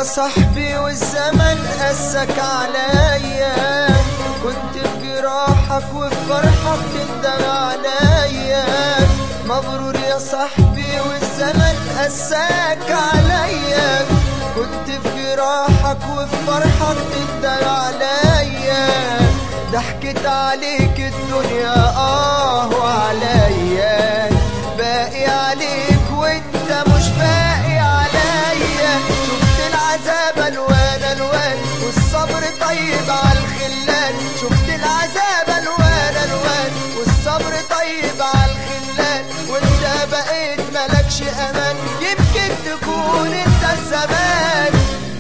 صاحبي والزمن قسك عليا كنت في جراحك وفي فرحك تندم عليا مغرور يا صاحبي والزمن قساك عليا كنت في جراحك وفي فرحك تندم عليا ضحكت عليك الدنيا اه وعليا باقي عليك وانت مش باقي عليا شفت العذاب الوان الوان والصبر طيب على الخلان شفت العذاب الوان الوان والصبر طيب على الخلان وانت بقيت ملكش امان يمكن تكون انت الزمان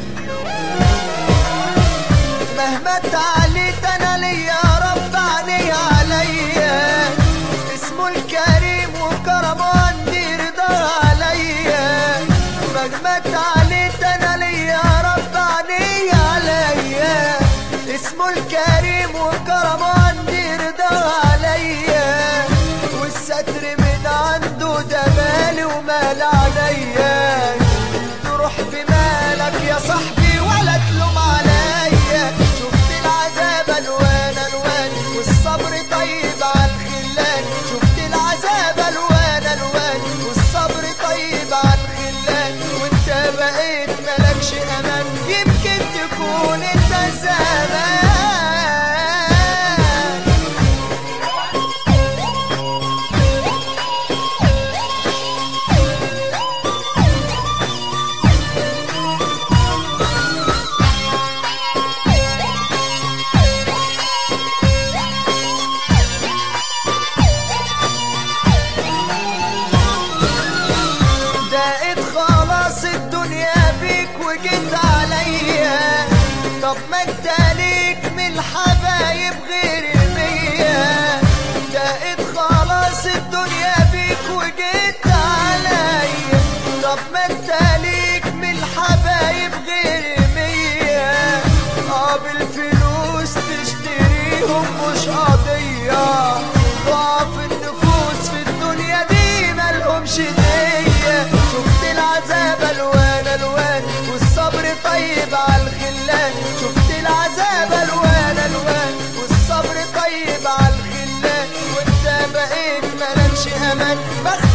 مهما تعليت انا ليا رب علي عليا اسمه الكريم وكرمه عندي رضا عليا مهما تعليت انا ليا رب علي عليا اسمه الكريم وكرمه عندي رضا عليا والستر من عنده ده مالي ومال عليا تروح بمالك يا صاحبي ولا تلوم عليا شفت العذاب الوان الوان والصبر طيب على الخلان شفت العذاب الوان الوان والصبر طيب على الخلان وانت بقيت ملكش امان يمكن تكون انت زمان دقت خلاص الدنيا بيك وجيت عليا طب ما انت ليك من الحبايب غير المية دقت خلاص الدنيا بيك وجيت عليا طب ما انت ليك من الحبايب غير المية اه بالفلوس تشتريهم مش قضية ضعف النفوس في الدنيا دي ملهمش دية شفت العذاب الوان الوان والصبر طيب على الخلان شفت العذاب الوان الوان والصبر طيب على الخلان وانت بقيت ملكش امان